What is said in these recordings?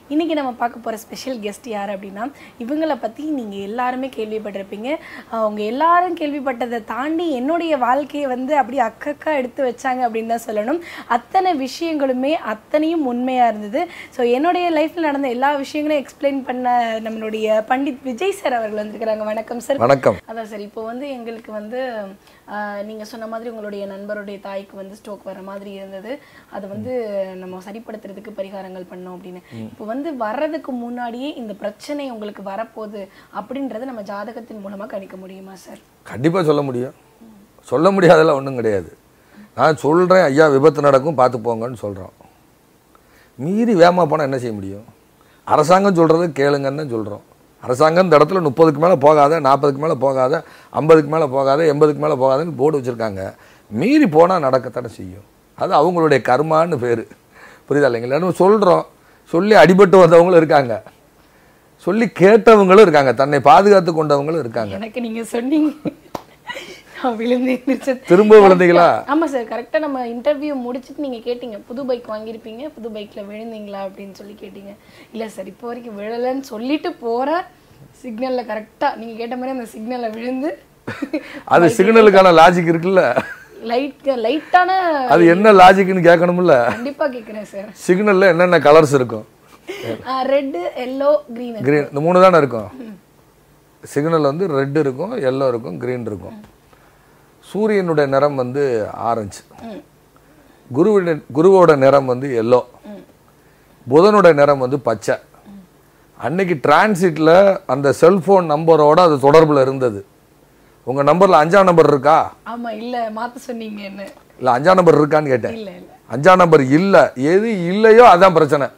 இன்னைக்கு நம்ம பார்க்க போகிற ஸ்பெஷல் கெஸ்ட் யார் அப்படின்னா இவங்களை பற்றி நீங்கள் எல்லாருமே கேள்விப்பட்டிருப்பீங்க அவங்க எல்லாரும் கேள்விப்பட்டதை தாண்டி என்னுடைய வாழ்க்கையை வந்து அப்படி அக்கக்கா எடுத்து வச்சாங்க அப்படின்னு தான் சொல்லணும் அத்தனை விஷயங்களுமே அத்தனையும் உண்மையாக இருந்தது ஸோ என்னுடைய லைஃப்பில் நடந்த எல்லா விஷயங்களையும் எக்ஸ்பிளைன் பண்ண நம்மளுடைய பண்டித் விஜய் சார் அவர்கள் வந்திருக்கிறாங்க வணக்கம் சார் வணக்கம் அதான் சார் இப்போ வந்து எங்களுக்கு வந்து ஆஹ், நீங்க சொன்ன மாதிரி உங்களுடைய நண்பருடைய தாய்க்கு வந்து ஸ்ட்ரோக் வர மாதிரி இருந்தது அது வந்து நம்ம சரிப்படுத்துறதுக்கு பரிகாரங்கள் பண்ணோம் அப்படின்னு இப்போ வந்து வர்றதுக்கு முன்னாடியே இந்த பிரச்சனை உங்களுக்கு வரப்போகுது அப்படின்றத நம்ம ஜாதகத்தின் மூலமா கணிக்க முடியுமா சார் கண்டிப்பாக சொல்ல முடியும் சொல்ல முடியாதெல்லாம் ஒன்றும் கிடையாது நான் சொல்கிறேன் ஐயா விபத்து நடக்கும் பார்த்து போங்கன்னு சொல்கிறோம் மீறி வேகமாக போனால் என்ன செய்ய முடியும் அரசாங்கம் சொல்கிறது கேளுங்கன்னு தான் சொல்கிறோம் அரசாங்கம் இந்த இடத்துல முப்பதுக்கு மேலே போகாத நாற்பதுக்கு மேலே போகாத ஐம்பதுக்கு மேலே போகாத எண்பதுக்கு மேலே போகாதன்னு போர்டு வச்சுருக்காங்க மீறி போனால் நடக்கத்தானே செய்யும் அது அவங்களுடைய கர்மான்னு பேர் புரியுதா இல்லைங்களா நம்ம சொல்கிறோம் சொல்லி அடிபட்டு வந்தவங்களும் இருக்காங்க சொல்லி கேட்டவங்களும் இருக்காங்க தன்னை பாதுகாத்து கொண்டவங்களும் இருக்காங்க எனக்கு நீங்க சொன்னீங்க நான் விழுந்து எந்திரிச்சது. திரும்ப விழுந்தீங்களா ஆமா சார் கரெக்டா நம்ம இன்டர்வியூ முடிச்சிட்டு நீங்க கேட்டீங்க புது பைக் வாங்கியிருப்பீங்க புது பைக்ல விழுந்தீங்களா அப்படின்னு சொல்லி கேட்டீங்க இல்ல சார் இப்போ வரைக்கும் விழலைன்னு சொல்லிட்டு போற சிக்னல்ல கரெக்டா நீங்க கேட்ட மாதிரி அந்த சிக்னல்ல விழுந்து அது சிக்னலுக்கான லாஜிக் இருக்குல்ல லைட் லைட்டான அது என்ன லாஜிக்னு கேட்கணும்ல கண்டிப்பா கேக்குறேன் சார் சிக்னல்ல என்னென்ன கலர்ஸ் இருக்கும் ரெட் எல்லோ கிரீன் கிரீன் இந்த மூணு தானே இருக்கும் சிக்னல் வந்து ரெட் இருக்கும் எல்லோ இருக்கும் கிரீன் இருக்கும் சூரியனுடைய நிறம் வந்து ஆரஞ்சு குருவுடைய குருவோட நிறம் வந்து எல்லோ புதனோட நிறம் வந்து பச்சை அன்னைக்கு டிரான்சிட்ல அந்த செல்போன் நம்பரோட அது தொடர்புல இருந்தது உங்க நம்பர்ல அஞ்சாம் நம்பர் இருக்கா ஆமா இல்ல மாத்த சொன்னீங்க என்ன இல்ல அஞ்சாம் நம்பர் இருக்கான்னு கேட்டேன் இல்ல இல்ல அஞ்சாம் நம்பர் இல்ல எது இல்லையோ அதான் பிரச்சனை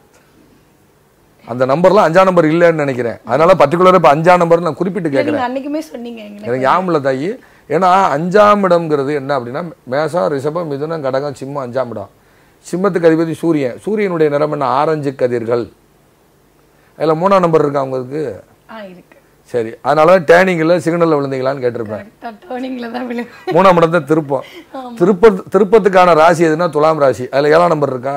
அந்த நம்பர்லாம் அஞ்சாம் நம்பர் இல்லைன்னு நினைக்கிறேன் அதனால பர்டிகுலராக இப்போ அஞ்சாம் நம்பர் நான் குறிப்பிட்டு கேட்குறேன் நீங்க அன்னைக்குமே சொன்னீங்க எங்க எனக்கு ஞாபகம் இல்லை தாயி ஏன்னா அஞ்சாம் இடம்ங்கிறது என்ன அப்படின்னா மேசம் ரிஷபம் மிதுனம் கடகம் சிம்மம் அஞ்சாம் இடம் சிம்மத்துக்கு அதிபதி சூரியன் சூரியனுடைய நிறம் என்ன ஆரஞ்சு கதிர்கள் அதில் மூணாம் நம்பர் இருக்கா உங்களுக்கு ஆ இருக்கு சரி அதனால டேனிங்கில் சிக்னலில் விழுந்தீங்களான்னு கேட்டிருப்பேன் கரெக்டா டேர்னிங்ல தான் விழு மூணாம் இடம் தான் திருப்பம் திருப்ப திருப்பத்துக்கான ராசி எதுனா துலாம் ராசி அதில் ஏழாம் நம்பர் இருக்கா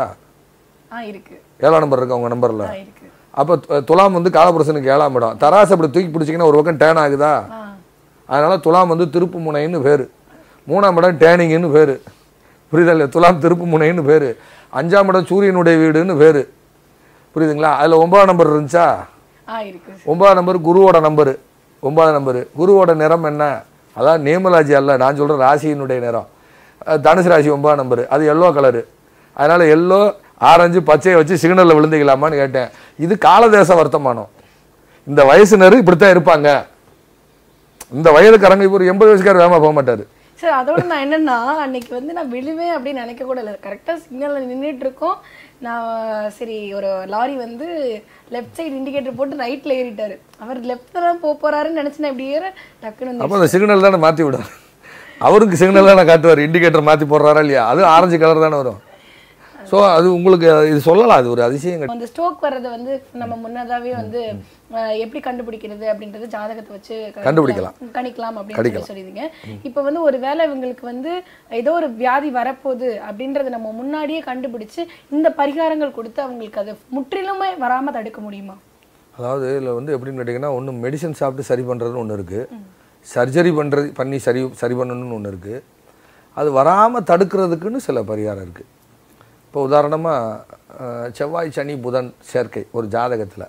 ஆ இருக்கு ஏழாம் நம்பர் இருக்கா உங்கள் நம்பரில் ஆ இருக்கு அப்போ து- துலாம் வந்து காலபுருஷனுக்கு ஏழாம் இடம் தராசு அப்படி தூக்கி பிடிச்சிங்கன்னா ஒரு பக்கம் டேன் ஆகுதா ஆ அதனால துலாம் வந்து திருப்பு முனைன்னு பேர் மூணாம் இடம் டேனிங்னு பேர் புரியுதா இல்லையா துலாம் திருப்பு முனைன்னு பேர் அஞ்சாம் இடம் சூரியனுடைய வீடுன்னு பேர் புரியுதுங்களா அதில் ஒன்பதாம் நம்பர் இருந்துச்சா ஆ இருக்கு ஒன்பதாம் நம்பர் குருவோட நம்பரு ஒன்பதாம் நம்பர் குருவோட நிறம் என்ன அதான் நேமலாஜி அல்ல நான் சொல்கிற ராசியினுடைய நிறம் அஹ் தனுசு ராசி ஒன்பதாம் நம்பர் அது எல்லோ கலரு அதனால் எல்லோ ஆரஞ்சு பச்சையை வச்சு சிக்னலில் விழுந்துக்கலாமான்னு கேட்டேன் இது காலதேச வர்த்தமானம் இந்த வயசுனர் இப்படித்தான் இருப்பாங்க இந்த வயதுக்காரங்க இப்போ ஒரு எண்பது வயசுக்காரர் வேகமாக போக மாட்டார் சார் அதோட நான் என்னன்னா அன்னைக்கு வந்து நான் விழுவேன் அப்படின்னு நினைக்க கூட இல்லை கரெக்டாக சிக்னலில் நின்றுட்டு இருக்கோம் நான் சரி ஒரு லாரி வந்து லெஃப்ட் சைடு இண்டிகேட்டர் போட்டு ரைட்டில் ஏறிட்டாரு அவர் லெஃப்ட்டில் தான் போக போறாருன்னு நினச்சி நான் இப்படி ஏற டக்குன்னு வந்து அப்போ அந்த சிக்னல் தானே மாற்றி விடும் அவருக்கு சிக்னல் தானே காட்டுவார் இண்டிகேட்டர் மாற்றி போடுறாரா இல்லையா அது ஆரஞ்சு கலர் தானே வரும் ஸோ அது உங்களுக்கு இது சொல்லலாம் அது ஒரு அதிசயம் கிடையாது. அந்த ஸ்ட்ரோக் வர்றதை வந்து நம்ம முன்னதாவே வந்து அஹ், எப்படி கண்டுபிடிக்கிறது அப்படின்றது ஜாதகத்தை வச்சு க- கண்டுபிடிக்கலாம். கணிக்கலாம் அப்படின்னு சொல்லி சொல்லியிருந்தீங்க இப்போ வந்து ஒரு வேளை இவங்களுக்கு வந்து ஏதோ ஒரு வியாதி வரப்போகுது அப்படின்றத நம்ம முன்னாடியே கண்டுபிடிச்சு இந்த பரிகாரங்கள் கொடுத்து அவங்களுக்கு அதை முற்றிலுமே வராம தடுக்க முடியுமா அதாவது இதில் வந்து எப்படின்னு கேட்டிங்கன்னா ஒன்று மெடிசன் சாப்பிட்டு சரி பண்ணுறதுன்னு ஒன்று இருக்குது சர்ஜரி பண்ணுறது பண்ணி சரி சரி பண்ணணும்னு ஒன்று இருக்குது அது வராமல் தடுக்கிறதுக்குன்னு சில பரிகாரம் இருக்குது இப்போ உதாரணமாக செவ்வாய் சனி புதன் சேர்க்கை ஒரு ஜாதகத்தில்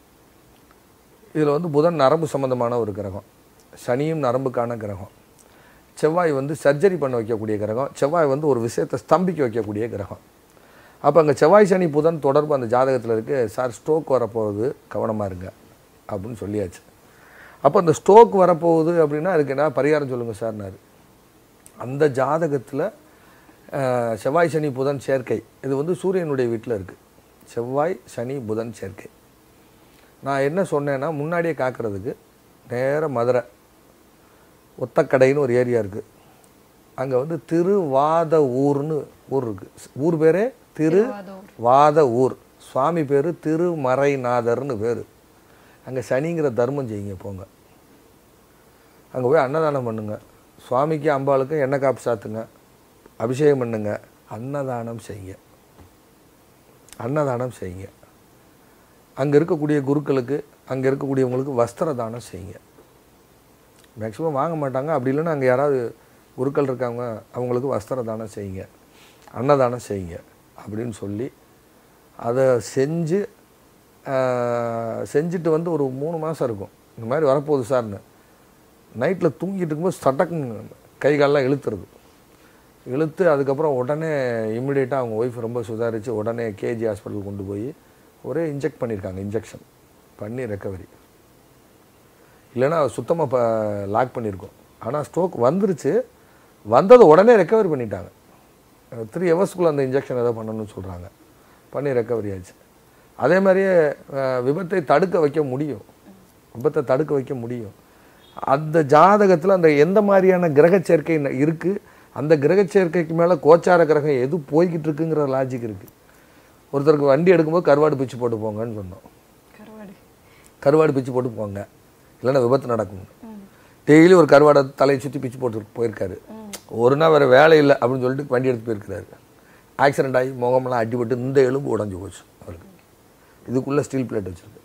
இதில் வந்து புதன் நரம்பு சம்மந்தமான ஒரு கிரகம் சனியும் நரம்புக்கான கிரகம் செவ்வாய் வந்து சர்ஜரி பண்ண வைக்கக்கூடிய கிரகம் செவ்வாய் வந்து ஒரு விஷயத்தை ஸ்தம்பிக்க வைக்கக்கூடிய கிரகம் அப்போ அங்கே செவ்வாய் சனி புதன் தொடர்பு அந்த ஜாதகத்தில் இருக்கு சார் ஸ்ட்ரோக் வரப்போகுது கவனமாக இருங்க அப்படின்னு சொல்லியாச்சு அப்போ அந்த ஸ்ட்ரோக் வரப்போகுது அப்படின்னா அதுக்கு என்ன பரிகாரம் சொல்லுங்கள் சார்னாரு அந்த ஜாதகத்தில் செவ்வாய் சனி புதன் சேர்க்கை இது வந்து சூரியனுடைய வீட்டில் இருக்குது செவ்வாய் சனி புதன் சேர்க்கை நான் என்ன சொன்னேன்னா முன்னாடியே காக்கிறதுக்கு நேர மதுரை ஒத்தக்கடைன்னு ஒரு ஏரியா இருக்குது அங்கே வந்து திருவாத ஊர்னு ஊர் இருக்குது ஊர் பேரே திரு வாத ஊர் சுவாமி பேர் திருமறைநாதர்னு பேர் அங்கே சனிங்கிற தர்மம் செய்யுங்க போங்க அங்கே போய் அன்னதானம் பண்ணுங்க சுவாமிக்கு அம்பாளுக்கும் எண்ணெய் காப்பு சாத்துங்க அபிஷேகம் பண்ணுங்க அன்னதானம் செய்யுங்க அன்னதானம் செய்யுங்க அங்கே இருக்கக்கூடிய குருக்களுக்கு அங்கே இருக்கக்கூடியவங்களுக்கு வஸ்திர தானம் செய்யுங்க மேக்ஸிமம் வாங்க மாட்டாங்க அப்படி இல்லைன்னா அங்கே யாராவது குருக்கள் இருக்காங்க அவங்களுக்கு வஸ்திர தானம் செய்யுங்க அன்னதானம் செய்யுங்க அப்படின்னு சொல்லி அதை செஞ்சு ஆஹ், செஞ்சுட்டு வந்து ஒரு மூணு மாதம் இருக்கும் இந்த மாதிரி வரப்போகுது சார்னு நைட்டில் தூங்கிட்டு இருக்கும்போது சட்டக்குன்னு கை காலெல்லாம் இழுத்துருது இழுத்து அதுக்கப்புறம் உடனே இம்மிடியேட்டாக அவங்க ஒய்ஃப் ரொம்ப சுதாரித்து உடனே கேஜி ஹாஸ்பிட்டல் கொண்டு போய் ஒரே இன்ஜெக்ட் பண்ணியிருக்காங்க இன்ஜெக்ஷன் பண்ணி ரெக்கவரி இல்லைன்னா சுத்தமாக இப்போ லாக் பண்ணியிருக்கோம் ஆனால் ஸ்ட்ரோக் வந்துருச்சு வந்தது உடனே ரெக்கவரி பண்ணிட்டாங்க த்ரீ ஹவர்ஸ்க்குள்ளே அந்த இன்ஜெக்ஷன் ஏதோ பண்ணணும்னு சொல்கிறாங்க பண்ணி ரெக்கவரி ஆச்சு அதே மாதிரியே அஹ், விபத்தை தடுக்க வைக்க முடியும் விபத்தை தடுக்க வைக்க முடியும் அந்த ஜாதகத்தில் அந்த எந்த மாதிரியான கிரக சேர்க்கை ந- இருக்கு அந்த கிரக சேர்க்கைக்கு மேலே கோச்சார கிரகம் எது போய்கிட்டு இருக்குங்கிற லாஜிக் இருக்குது ஒருத்தருக்கு வண்டி எடுக்கும்போது கருவாடு பிச்சு போட்டு போங்கன்னு சொன்னோம் கருவாடு கருவாடு பிச்சு போட்டு போங்க இல்லைன்னா விபத்து நடக்கும் டெய்லி ஒரு கருவாடை தலையை சுற்றி பிச்சு போட்டு போயிருக்காரு ஒரு நாள் வேறு வேலை இல்லை அப்படின்னு சொல்லிட்டு வண்டி எடுத்து போயிருக்கிறாரு ஆக்சிடென்ட் ஆகி முகமெல்லாம் அடிபட்டு இந்த எலும்பு உடஞ்சி போச்சு அவருக்கு இதுக்குள்ளே ஸ்டீல் பிளேட் வச்சுருக்கு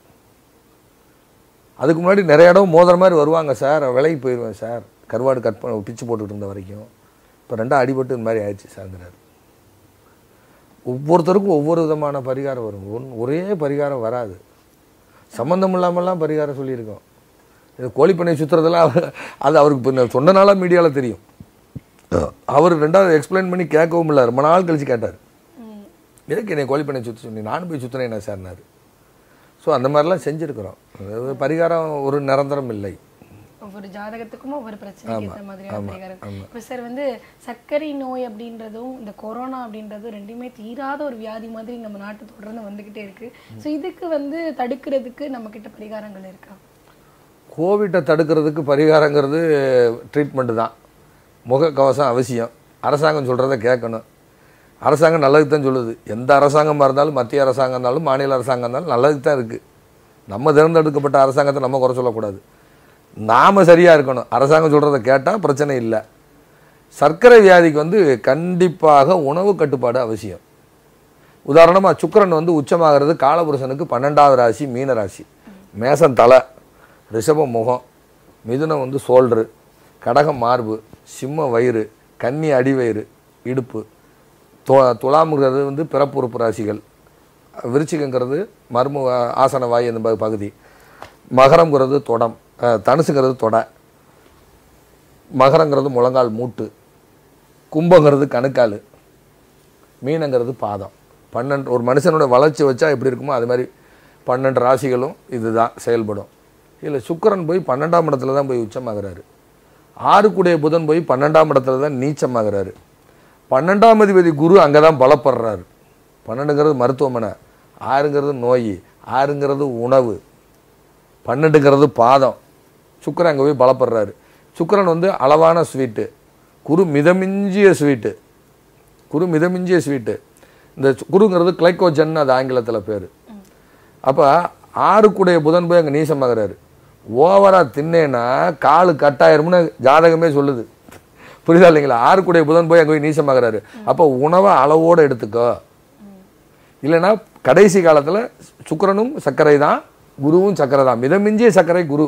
அதுக்கு முன்னாடி நிறைய இடம் மோதுற மாதிரி வருவாங்க சார் விலைக்கு போயிடுவேன் சார் கருவாடு கட் பண்ண பிச்சு போட்டுட்டு இருந்த வரைக்கும் இப்போ ரெண்டும் அடிபட்டு இந்த மாதிரி ஆயிடுச்சு சார்ங்கிறாரு ஒவ்வொருத்தருக்கும் ஒவ்வொரு விதமான பரிகாரம் வரும் ஒன்- ஒரே பரிகாரம் வராது சம்மந்தம் இல்லாமலாம் பரிகாரம் சொல்லியிருக்கோம் இது கோழிப்பண்ணை சுற்றுறதெல்லாம் அவர்- அது அவருக்கு இப்போ நான் சொன்னனால மீடியாவில் தெரியும் அவர் ரெண்டாவது எக்ஸ்பிளைன் பண்ணி கேட்கவும் இல்லை ரொம்ப நாள் கழிச்சு கேட்டார் ம். எதுக்கு என்னை கோழிப்பண்ணை சுற்ற சொன்னி நானும் போய் சுற்றினேன் என்ன சார்னாரு ஸோ அந்த மாதிரிலாம் செஞ்சுருக்கிறோம் அதாவது பரிகாரம் ஒரு நிரந்தரம் இல்லை ஒவ்வொரு ஜாதகத்துக்கும் ஒவ்வொரு பிரச்சனைக்கு ஏற்ற மாதிரியான ஆமா, பரிகாரம் ஆமா. இப்போ சார் வந்து சர்க்கரை நோய் அப்படின்றதும் இந்த கொரோனா அப்படின்றதும் ரெண்டுமே தீராத ஒரு வியாதி மாதிரி நம்ம நாட்டு தொடர்ந்து வந்துகிட்டே இருக்கு ஸோ இதுக்கு வந்து தடுக்கிறதுக்கு நம்ம கிட்ட பரிகாரங்கள் இருக்கா கோவிட்டை தடுக்கிறதுக்கு பரிகாரங்கிறது ட்ரீட்மெண்ட்டு தான் முகக்கவசம் அவசியம் அரசாங்கம் சொல்கிறத கேட்கணும் அரசாங்கம் நல்லதுக்கு தான் சொல்லுது எந்த அரசாங்கமாக இருந்தாலும் மத்திய அரசாங்கம் இருந்தாலும் மாநில அரசாங்கம் இருந்தாலும் நல்லதுக்கு தான் இருக்குது நம்ம தேர்ந்தெடுக்கப்பட்ட அரசாங்கத்தை நம்ம குறை சொல்லக்கூடாது நாம் சரியாக இருக்கணும் அரசாங்கம் சொல்கிறத கேட்டால் பிரச்சனை இல்லை சர்க்கரை வியாதிக்கு வந்து கண்டிப்பாக உணவு கட்டுப்பாடு அவசியம் உதாரணமாக சுக்கிரன் வந்து உச்சமாகிறது காலபுருஷனுக்கு பன்னெண்டாவது ராசி மீன ராசி மேசம் தலை ரிஷபம் முகம் மிதுனம் வந்து சோல்டரு கடகம் மார்பு சிம்ம வயிறு கன்னி அடிவயிறு இடுப்பு து துலாமுங்கிறது வந்து பிறப்பு உறுப்பு ராசிகள் விருச்சிகங்கிறது மர்ம ஆசன வாய் அந்த ப- பகுதி மகரம்ங்கிறது தொடம் அஹ், தனுசுங்கிறது தொடை மகரங்கிறது முழங்கால் மூட்டு கும்பங்கிறது கணுக்கால் மீனங்கிறது பாதம் பன்னெண்டு ஒரு மனுஷனோட வளர்ச்சி வச்சா எப்படி இருக்குமோ அது மாதிரி பன்னெண்டு ராசிகளும் இதுதான் செயல்படும் இதில் சுக்கிரன் போய் பன்னெண்டாம் இடத்துல தான் போய் உச்சமாகிறாரு ஆறுக்குடைய புதன் போய் பன்னெண்டாம் இடத்துல தான் நீச்சமாகிறாரு பன்னெண்டாம் அதிபதி குரு அங்கே தான் பலப்படுறாரு பன்னெண்டுங்கிறது மருத்துவமனை ஆறுங்கிறது நோய் ஆறுங்கிறது உணவு பன்னெண்டுங்கிறது பாதம் சுக்கிரன் அங்கே போய் பலப்படுறாரு சுக்கிரன் வந்து அளவான ஸ்வீட்டு குரு மிதமிஞ்சிய ஸ்வீட்டு குரு மிதமிஞ்சிய ஸ்வீட்டு இந்த சு- குருங்கிறது கிளைக்கோஜன் அது ஆங்கிலத்தில் பேர் அப்போ ஆறுக்குடைய புதன் போய் அங்கே நீசமாகிறாரு ஓவராக தின்னேன்னா காலு கட்டாயிரும்னு ஜாதகமே சொல்லுது புரியுதா இல்லைங்களா ஆறுக்குடைய புதன் போய் அங்கே போய் நீசமாகிறாரு அப்போ உணவை அளவோடு எடுத்துக்கோ இல்லைன்னா கடைசி காலத்தில் சுக்கிரனும் சர்க்கரை தான் குருவும் சர்க்கரை தான் மிதமிஞ்சிய சர்க்கரை குரு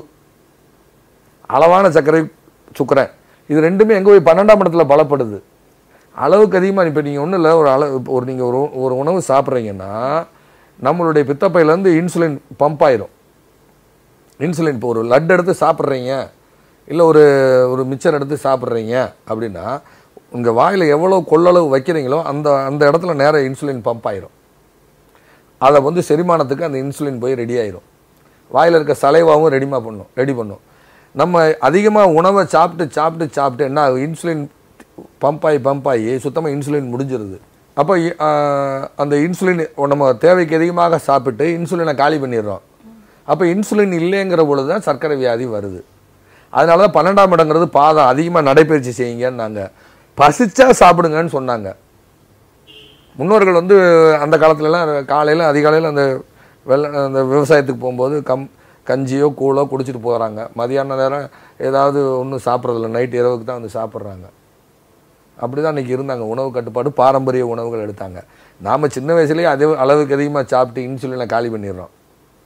அளவான சர்க்கரை சுக்கிரன் இது ரெண்டுமே எங்கே போய் பன்னெண்டாம் இடத்துல பலப்படுது அளவுக்கு அதிகமாக இப்போ நீங்கள் ஒன்றும் இல்லை ஒரு அளவு இப்போ ஒரு நீங்கள் ஒரு ஒரு உணவு சாப்பிட்றீங்கன்னா நம்மளுடைய பித்தப்பையிலேருந்து இன்சுலின் பம்ப் ஆயிரும் இன்சுலின் இப்போ ஒரு லட்டு எடுத்து சாப்பிட்றீங்க இல்லை ஒரு ஒரு மிச்சர் எடுத்து சாப்பிட்றீங்க அப்படின்னா உங்கள் வாயில் எவ்வளோ கொள்ளளவு வைக்கிறீங்களோ அந்த அந்த இடத்துல நேராக இன்சுலின் பம்ப் ஆயிரும் அதை வந்து செரிமானத்துக்கு அந்த இன்சுலின் போய் ரெடி ஆயிரும் வாயில் இருக்க சலைவாவும் ரெடிமா பண்ணும் ரெடி பண்ணும் நம்ம அதிகமாக உணவை சாப்பிட்டு சாப்பிட்டு சாப்பிட்டு என்ன ஆகும்? இன்சுலின் பம்ப் ஆகி பம்ப் ஆகி சுத்தமாக இன்சுலின் முடிஞ்சிருது அப்போ இ- ஆஹ், அந்த இன்சுலின் நம்ம தேவைக்கு அதிகமாக சாப்பிட்டு இன்சுலினை காலி பண்ணிடுறோம் அப்போ இன்சுலின் இல்லைங்கிற பொழுது தான் சர்க்கரை வியாதி வருது அதனால தான் பன்னெண்டாம் இடங்கிறது பாதம் அதிகமாக நடைப்பயிற்சி செய்யுங்கன்னாங்க பசிச்சா சாப்பிடுங்கன்னு சொன்னாங்க முன்னோர்கள் வந்து அந்த காலத்துலலாம் காலையில் அதிகாலையில் அந்த வெள்ள அந்த விவசாயத்துக்கு போகும்போது கம் கஞ்சியோ கூழோ குடிச்சிட்டு போகிறாங்க மதியான நேரம் ஏதாவது ஒன்றும் சாப்பிட்றதில்ல நைட் இரவுக்கு தான் வந்து சாப்பிட்றாங்க அப்படி தான் இன்றைக்கி இருந்தாங்க உணவு கட்டுப்பாடு பாரம்பரிய உணவுகள் எடுத்தாங்க நாம் சின்ன வயசுலேயே அதே அளவுக்கு அதிகமாக சாப்பிட்டு இன்சுலினை காலி பண்ணிடுறோம்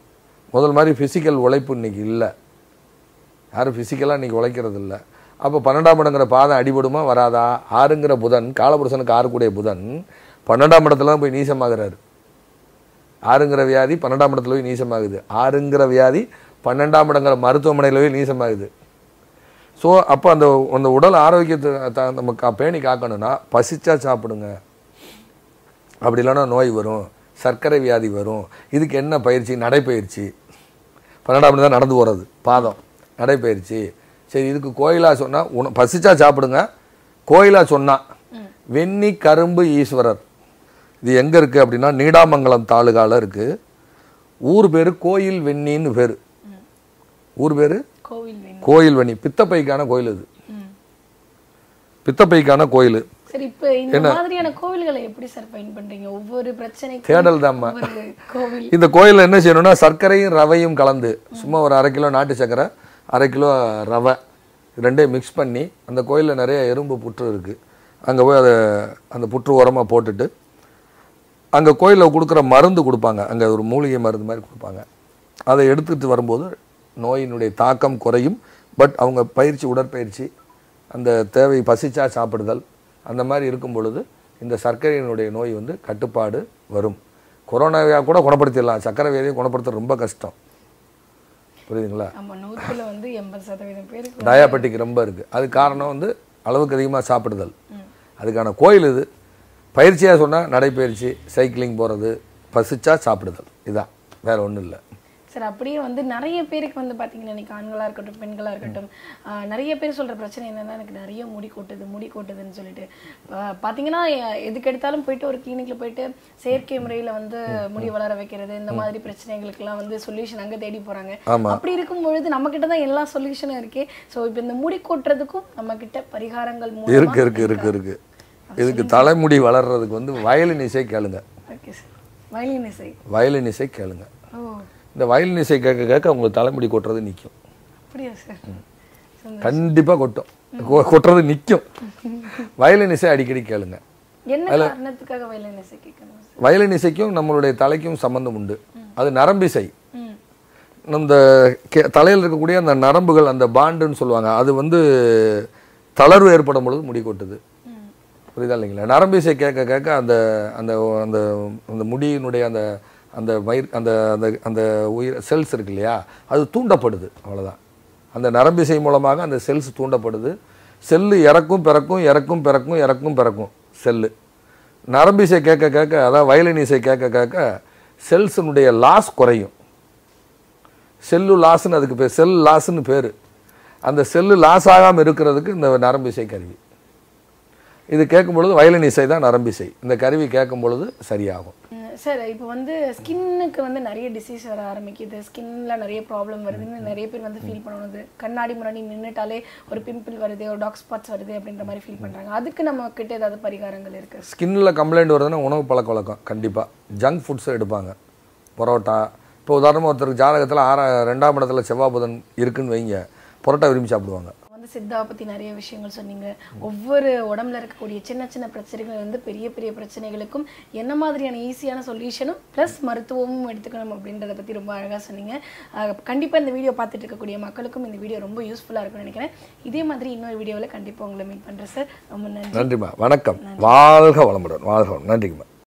முதல் மாதிரி ஃபிசிக்கல் உழைப்பு இன்னைக்கு இல்லை யாரும் ஃபிசிக்கலாக இன்னைக்கு உழைக்கிறது இல்லை அப்போ பன்னெண்டாம் இடங்கிற பாதம் அடிபடுமா வராதா ஆறுங்கிற புதன் காலபுருஷனுக்கு ஆறுக்கூடிய புதன் பன்னெண்டாம் இடத்துல தான் போய் நீசமாகிறாரு ஆறுங்கிற வியாதி பன்னெண்டாம் இடத்துல போய் நீசமாகுது ஆறுங்கிற வியாதி பன்னெண்டாம் இடங்கிற மருத்துவமனையில் போய் நீசமாகுது ஸோ அப்போ அந்த அந்த உடல் ஆரோக்கியத்தை த- நம்ம கா பேணி காக்கணும்னா பசிச்சா சாப்பிடுங்க அப்படி இல்லைன்னா நோய் வரும் சர்க்கரை வியாதி வரும் இதுக்கு என்ன பயிற்சி நடைப்பயிற்சி பன்னெண்டாம் மணி தான் நடந்து போகிறது பாதம் நடைப்பயிற்சி சரி இதுக்கு கோயிலா சொன்னால் உண பசிச்சா சாப்பிடுங்க கோயிலா சொன்னா வெண்ணி கரும்பு ஈஸ்வரர் இது எங்கே இருக்குது அப்படின்னா நீடாமங்கலம் தாலுகால இருக்குது ஊர் பேர் கோயில் வெண்ணின்னு பேர் ஊர் பேர் கோவில் வேணும் கோயில் வெண்ணி பித்தப்பைக்கான கோயில் இது ம். பித்தப்பைக்கான கோயில் சரி இப்போ இந்த மாதிரியான கோவில்களை எப்படி சார் பயன் பண்றீங்க ஒவ்வொரு பிரச்சனைக்கும் தேடல் தாம்மா ஒவ்வொரு கோவில் இந்த கோயிலில் என்ன செய்யணும்னா சர்க்கரையும் ரவையும் கலந்து சும்மா ஒரு அரை கிலோ நாட்டு சர்க்கரை அரை கிலோ ரவை இது ரெண்டையும் மிக்ஸ் பண்ணி அந்த கோயிலில் நிறைய எறும்பு புற்று இருக்குது அங்கே போய் அதை அந்த புற்று உரமாக போட்டுட்டு அங்கே கோயிலில் கொடுக்குற மருந்து கொடுப்பாங்க அங்கே ஒரு மூலிகை மருந்து மாதிரி கொடுப்பாங்க அதை எடுத்துகிட்டு வரும்போது நோயினுடைய தாக்கம் குறையும் பட் அவங்க பயிற்சி உடற்பயிற்சி அந்த தேவை பசிச்சா சாப்பிடுதல் அந்த மாதிரி இருக்கும் பொழுது இந்த சர்க்கரையினுடைய நோய் வந்து கட்டுப்பாடு வரும் கொரோனாவை கூட குணப்படுத்திடலாம் சர்க்கரை வியாதியை குணப்படுத்த ரொம்ப கஷ்டம் புரியுதுங்களா நம்ம நூற்றுல வந்து எண்பது சதவீதம் பேருக்கு டயாபெட்டிக் ரொம்ப இருக்குது அது காரணம் வந்து அளவுக்கு அதிகமாக சாப்பிடுதல் அதுக்கான கோயில் இது பயிற்சியாக சொன்னால் நடைப்பயிற்சி சைக்கிளிங் போகிறது பசிச்சா சாப்பிடுதல் இதான் வேற ஒன்றும் இல்லை சார் அப்படியே வந்து நிறைய பேருக்கு வந்து பார்த்தீங்கன்னா இன்னைக்கு ஆண்களாக இருக்கட்டும் பெண்களாக இருக்கட்டும் ஆஹ் நிறைய பேர் சொல்கிற பிரச்சனை என்னன்னா எனக்கு நிறைய முடி கொட்டுது முடி கொட்டுதுன்னு சொல்லிட்டு ஆஹ் பார்த்தீங்கன்னா எ- எதுக்கு எடுத்தாலும் போயிட்டு ஒரு கிளினிக்கில் போயிட்டு செயற்கை முறையில் வந்து முடி வளர வைக்கிறது இந்த மாதிரி பிரச்சனைகளுக்கெல்லாம் வந்து சொல்யூஷன் அங்கே தேடி போகிறாங்க ஆமா. அப்படி இருக்கும் பொழுது நம்ம கிட்ட தான் எல்லா சொல்யூஷனும் இருக்கே ஸோ இப்போ இந்த முடி கொட்டுறதுக்கும் நம்ம கிட்ட பரிகாரங்கள் மூலமா இருக்கு இருக்கு இருக்கு இருக்கு இதுக்கு தலைமுடி வளர்றதுக்கு வந்து வயலின் இசை கேளுங்க ஓகே சார் வயலின் இசை வயலின் இசை கேளுங்க ஓ இந்த வயலின் இசை கேட்க கேட்க உங்களுக்கு தலைமுடி கொட்டுறது நிற்கும் அப்படியா சார் கண்டிப்பாக கொட்டும் கொ- கொட்டுறது நிற்கும் வயலின் இசை அடிக்கடி கேளுங்க என்ன காரணத்துக்காக வயலின் இசை கேட்கணும் சார் வயலின் இசைக்கும் நம்மளுடைய தலைக்கும் சம்பந்தம் உண்டு அது நரம்பிசை ம் இந்த கே- தலையில் இருக்கக்கூடிய அந்த நரம்புகள் அந்த பாண்டுன்னு சொல்லுவாங்க அது வந்து தளர்வு ஏற்படும் பொழுது முடி கொட்டுது ம் புரியுதா இல்லைங்களா நரம்பிசை கேட்க கேட்க அந்த அந்த அந்த அந்த முடியினுடைய அந்த அந்த வயிறு அந்த அந்த அந்த உயிர் செல்ஸ் இருக்கு இல்லையா அது தூண்டப்படுது அவ்வளவுதான் அந்த நரம்பிசை மூலமாக அந்த செல்ஸ் தூண்டப்படுது செல்லு இறக்கும் பிறக்கும் இறக்கும் பிறக்கும் இறக்கும் பிறக்கும் செல்லு நரம்பிசை கேட்க கேட்க அதாவது வயலின் இசை கேட்க கேட்க செல்ஸினுடைய லாஸ் குறையும் செல்லு லாஸ்ன்னு அதுக்கு பேர் செல் லாஸ்ன்னு பேர் அந்த செல்லு லாஸ் ஆகாமல் இருக்கிறதுக்கு இந்த நரம்பிசை கருவி இது கேட்கும் பொழுது வயலின் இசை தான் நரம்பிசை இந்த கருவி கேட்கும் பொழுது சரியாகும் ம், சார் இப்போ வந்து ஸ்கின்னுக்கு வந்து நிறைய டிசீஸ் வர ஆரம்பிக்குது ஸ்கின்ல நிறைய ப்ராப்ளம் வருதுன்னு நிறைய பேர் வந்து ஃபீல் பண்ணுவது கண்ணாடி முன்னாடி நின்னுட்டாலே ஒரு பிம்பிள் வருது ஒரு டாக் ஸ்பாட்ஸ் வருது அப்படின்ற மாதிரி ஃபீல் பண்றாங்க அதுக்கு நம்ம கிட்ட ஏதாவது பரிகாரங்கள் இருக்கு ஸ்கின்ல கம்ப்ளைண்ட் வருதுன்னா உணவு பழக்க வழக்கம் கண்டிப்பாக ஜங்க் ஃபுட்ஸ் எடுப்பாங்க பரோட்டா இப்போ உதாரணமாக ஒருத்தருக்கு ஜாதகத்தில் ஆறா ரெண்டாம் இடத்துல செவ்வாய் புதன் இருக்குன்னு வைங்க பரோட்டா விரும்பி சாப்பிடுவாங்க வந்து சித்தாவை பத்தி நிறைய விஷயங்கள் சொன்னீங்க ஒவ்வொரு உடம்புல இருக்கக்கூடிய சின்ன சின்ன பிரச்சனைகள் வந்து பெரிய பெரிய பிரச்சனைகளுக்கும் என்ன மாதிரியான ஈஸியான சொல்யூஷனும் ப்ளஸ் மருத்துவமும் எடுத்துக்கணும் அப்படின்றத பத்தி ரொம்ப அழகா சொன்னீங்க அஹ் கண்டிப்பா இந்த வீடியோ பார்த்துட்டு இருக்கக்கூடிய மக்களுக்கும் இந்த வீடியோ ரொம்ப யூஸ்ஃபுல்லா இருக்கும்னு நினைக்கிறேன் இதே மாதிரி இன்னொரு வீடியோவில் கண்டிப்பா உங்களை மீட் பண்றேன் சார் ரொம்ப நன்றி நன்றிம்மா வணக்கம் வாழ்க வளமுடன் வாழ்க வளம் நன்றிங்கம்மா